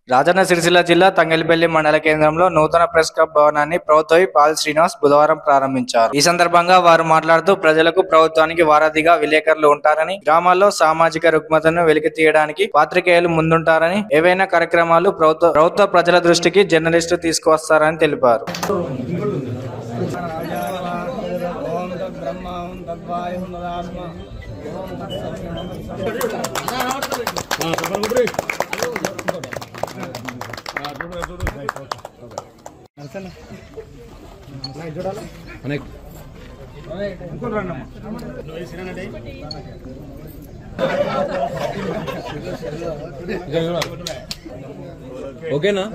రాజన్న సిరిసిల్ల జిల్లా తంగలిపల్లి మండల కేంద్రంలో నూతన ప్రెస్ క్లబ్ భవనాన్ని ప్రభుత్వ పాల్ శ్రీనివాస్ బుధవారం ప్రారంభించారు ఈ సందర్భంగా వారు మాట్లాడుతూ ప్రజలకు ప్రభుత్వానికి వారధిగా విలేకరులు ఉంటారని గ్రామాల్లో సామాజిక రుగ్మతను వెలికి తీయడానికి పాత్రికేయులు ముందుంటారని ఏవైనా కార్యక్రమాలు ప్రభుత్వ ప్రభుత్వ ప్రజల దృష్టికి జర్నలిస్టు తీసుకువస్తారని తెలిపారు ఓం తద్బ్రహ్మ ఓం తద్వాయు ఓం తదాత్మ ఓం తత్సత్యం ఓకేనా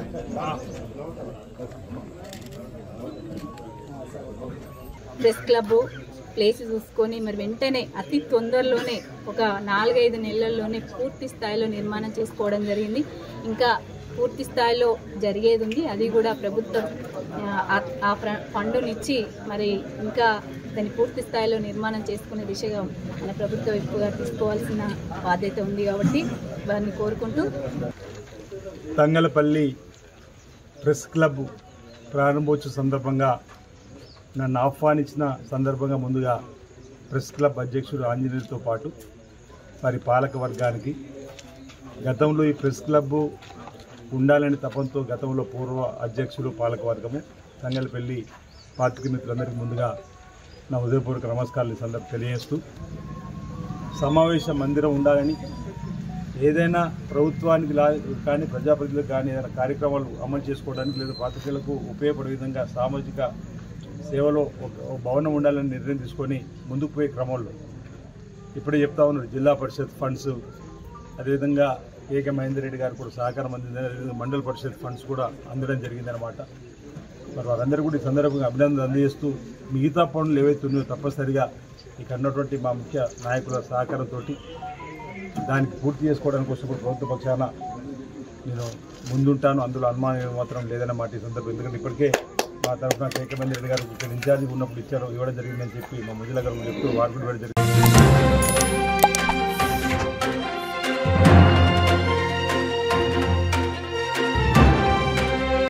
ప్రెస్ క్లబ్ ప్లేస్ చూసుకొని మరి వెంటనే అతి తొందరలోనే ఒక నాలుగైదు నెలల్లోనే పూర్తి స్థాయిలో నిర్మాణం చేసుకోవడం జరిగింది ఇంకా పూర్తి స్థాయిలో జరిగేది ఉంది అది కూడా ప్రభుత్వం ఆ, ఆ ఫ్ర- ఫండునిచ్చి మరి ఇంకా దాన్ని పూర్తి స్థాయిలో నిర్మాణం చేసుకునే దిశగా మన ప్రభుత్వం ఎక్కువగా తీసుకోవాల్సిన బాధ్యత ఉంది కాబట్టి వారిని కోరుకుంటూ తంగలపల్లి ప్రెస్ క్లబ్ ప్రారంభోత్సవ సందర్భంగా నన్ను ఆహ్వానించిన సందర్భంగా ముందుగా ప్రెస్ క్లబ్ అధ్యక్షుడు ఆంజనేయులతో పాటు వారి పాలక వర్గానికి గతంలో ఈ ప్రెస్ క్లబ్ ఉండాలని తపంతో గతంలో పూర్వ అధ్యక్షులు పాలక వర్గము తంగలపల్లి పాత్రిక మిత్రులందరికీ ముందుగా నా ఉదయపూర్వక నమస్కారాలు ఈ సందర్భం తెలియజేస్తూ సమావేశ మందిరం ఉండాలని ఏదైనా ప్రభుత్వానికి లా కానీ ప్రజాప్రతినిధులకు కానీ ఏదైనా కార్యక్రమాలు అమలు చేసుకోవడానికి లేదా పాత్రికలకు ఉపయోగపడే విధంగా సామాజిక సేవలో ఒక ఒక భవనం ఉండాలని నిర్ణయం తీసుకొని ముందుకు పోయే క్రమంలో ఇప్పుడే చెప్తా ఉన్నారు జిల్లా పరిషత్ ఫండ్స్ అదేవిధంగా ఏక మహేందర్ రెడ్డి గారు కూడా సహకారం అందింది అదేవిధంగా మండల పరిషత్ ఫండ్స్ కూడా అందడం జరిగిందనమాట మరి వారందరూ కూడా ఈ సందర్భంగా అభినందనలు అందజేస్తూ మిగతా పనులు ఏవైతే ఉన్నాయో తప్పనిసరిగా ఇక్కడ ఉన్నటువంటి మా ముఖ్య నాయకుల సహకారంతో దానికి పూర్తి చేసుకోవడానికి కోసం కూడా ప్రభుత్వ పక్షాన నేను ముందుంటాను అందులో అనుమానం మాత్రం లేదన్న మాట ఈ సందర్భం ఎందుకంటే ఇప్పటికే మా తరఫున కేకమంది రెడ్డి గారు ఇక్కడ ఇన్ఛార్జి ఉన్నప్పుడు ఇచ్చారు ఇవ్వడం జరిగిందని చెప్పి మా ముజిల గారు చెప్తూ వారు కూడా ఇవ్వడం జరిగింది